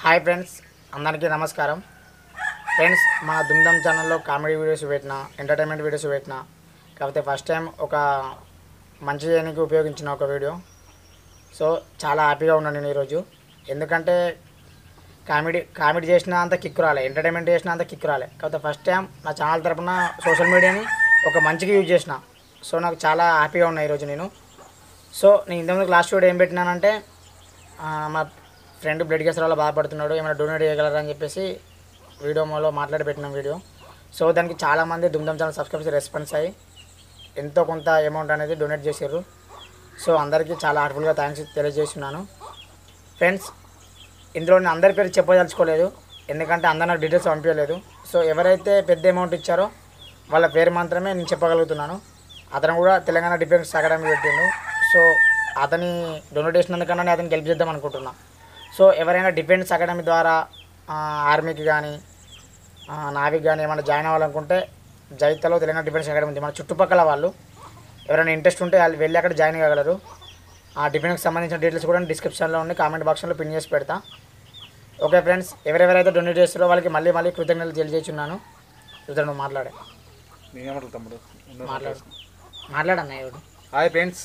Hi friends అందరికీ నమస్కారం friends మన దుమ్దమ్ ఛానల్లో కామెడీ వీడియోస్ పెట్టిన ఎంటర్టైన్మెంట్ వీడియోస్ పెట్టిన కాకపోతే ఫస్ట్ టైం ఒక మంచి చేయడానికి ఉపయోగించిన ఒక వీడియో సో చాలా హ్యాపీగా ఉన్నాను నేను ఈరోజు ఎందుకంటే కామెడీ కామెడీ చేసిన అంత కిక్ రాలే ఎంటర్టైన్మెంట్ చేసిన అంత కిక్ రాలే కాకపోతే ఫస్ట్ టైం నా ఛానల్ తరపున సోషల్ మీడియాని ఒక మంచిగా యూజ్ చేసిన సో నాకు చాలా హ్యాపీగా ఉన్నా ఈరోజు నేను సో నేను ఇంతకుముందు లాస్ట్ వీడియో ఏం పెట్టినానంటే ఆ, మా ఫ్రెండ్ బ్లడ్ క్యాన్సర్ వల్ల బాధపడుతున్నాడు ఏమైనా డొనేట్ చేయగలరా అని చెప్పేసి వీడియోలో మాట్లాడి పెట్టినాం వీడియో సో దానికి చాలామంది దుమ్దమ్ ఛానల్ సబ్స్క్రైబర్స్ రెస్పాన్స్ అయ్యి ఎంతో కొంత అమౌంట్ అనేది డొనేట్ చేశారు సో అందరికీ చాలా హార్ట్ఫుల్గా థ్యాంక్స్ తెలియజేస్తున్నాను ఫ్రెండ్స్ ఇందులో నేను అందరి పేరు చెప్పదలుచుకోలేదు ఎందుకంటే అందరు నాకు డీటెయిల్స్ పంపించలేదు సో ఎవరైతే పెద్ద అమౌంట్ ఇచ్చారో వాళ్ళ పేరు మాత్రమే నేను చెప్పగలుగుతున్నాను అతను కూడా తెలంగాణ డిఫెన్స్ అకాడమీ పెట్టిండు సో అతని డొనేట్ చేసినందుకన్నా నేను అతనికి హెల్ప్ చేద్దాం అనుకుంటున్నా సో ఎవరైనా డిఫెన్స్ అకాడమీ ద్వారా ఆ, ఆర్మీకి కానీ నావికి కానీ ఏమైనా జాయిన్ అవ్వాలనుకుంటే జైతలో తెలంగాణ డిఫెన్స్ అకాడమీ ఉంది మన చుట్టుపక్కల వాళ్ళు ఎవరైనా ఇంట్రెస్ట్ ఉంటే వాళ్ళు వెళ్ళి అక్కడ జాయిన్ కాగలరు ఆ డిఫెన్స్కి సంబంధించిన డీటెయిల్స్ కూడా డిస్క్రిప్షన్లో ఉండి కామెంట్ బాక్స్లో పిన్ చేసి పెడతా ఓకే ఫ్రెండ్స్ ఎవరెవరైతే డొనేట్ చేస్తారో వాళ్ళకి మళ్ళీ మళ్ళీ కృతజ్ఞతలు తెలియజేస్తున్నాను ఇతను నువ్వు మాట్లాడే నేనేమంటారు తమ్ముడు ఉండు. మాట్లాడు మాట్లాడన్నా ఇప్పుడు హాయ్ ఫ్రెండ్స్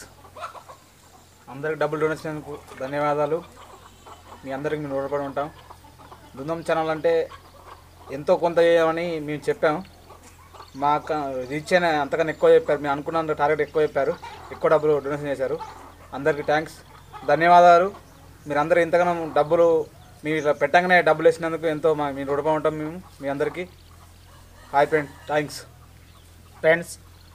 అందరికి డబ్బులు డొనేషన్ ధన్యవాదాలు మీ అందరికి మేము రుణపడి ఉంటాం బృందం ఛానల్ అంటే ఎంతో కొంత చేయమని మేము చెప్పాము మా రీచ్ అయిన అంతకన్నా ఎక్కువ చెప్పారు మేము అనుకున్నంత టార్గెట్ ఎక్కువ చెప్పారు ఎక్కువ డబ్బులు డొనేషన్ చేశారు అందరికీ థ్యాంక్స్ ధన్యవాదాలు మీరు అందరూ ఇంతగానో డబ్బులు మీరు ఇట్లా పెట్టగానే డబ్బులు వేసినందుకు ఎంతో మా మేము రుణపడి ఉంటాం మేము మీ అందరికీ హాయ్ ఫ్రెండ్ థ్యాంక్స్ ఫ్రెండ్స్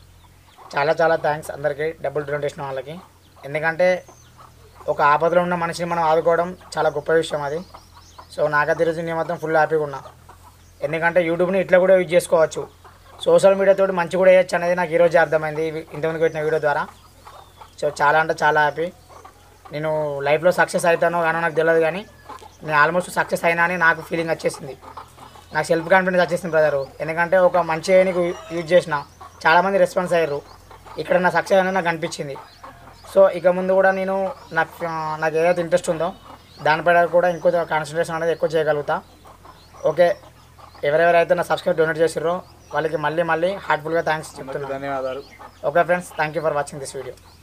చాలా చాలా థ్యాంక్స్ అందరికీ డబ్బులు డొనేషన్ వాళ్ళకి ఎందుకంటే ఒక ఆపదలో ఉన్న మనిషిని మనం ఆదుకోవడం చాలా గొప్ప విషయం అది సో నాకైతే ఈరోజు నేను మాత్రం ఫుల్ హ్యాపీగా ఉన్నా ఎందుకంటే యూట్యూబ్ని ఇట్లా కూడా యూజ్ చేసుకోవచ్చు సోషల్ మీడియా తోటి మంచి కూడా వేయచ్చు అనేది నాకు ఈరోజు అర్థమైంది ఇవి- ఇంతకుముందు పెట్టిన వీడియో ద్వారా సో చాలా అంటే చాలా హ్యాపీ నేను లైఫ్లో సక్సెస్ అవుతానో కానో నాకు తెలియదు కానీ నేను ఆల్మోస్ట్ సక్సెస్ అయినా అని నాకు ఫీలింగ్ వచ్చేసింది నాకు సెల్ఫ్ కాన్ఫిడెన్స్ వచ్చేసింది బ్రదరు ఎందుకంటే ఒక మంచి నీకు యూజ్ చేసిన చాలామంది రెస్పాన్స్ అయ్యారు ఇక్కడ నా సక్సెస్ అనేది నాకు అనిపించింది సో ఇక ముందు కూడా నేను నాకు నాకు ఏదైతే ఇంట్రెస్ట్ ఉందో దానిపై కూడా ఇంకో కాన్సన్ట్రేషన్ అనేది ఎక్కువ చేయగలుగుతా ఓకే ఎవరెవరైతే నా సబ్స్క్రైబ్ డొనేట్ చేసిర్రో వాళ్ళకి మళ్ళీ మళ్ళీ హార్ట్ఫుల్గా థ్యాంక్స్ చెప్తున్నాను ధన్యవాదాలు okay friends thank you for watching this video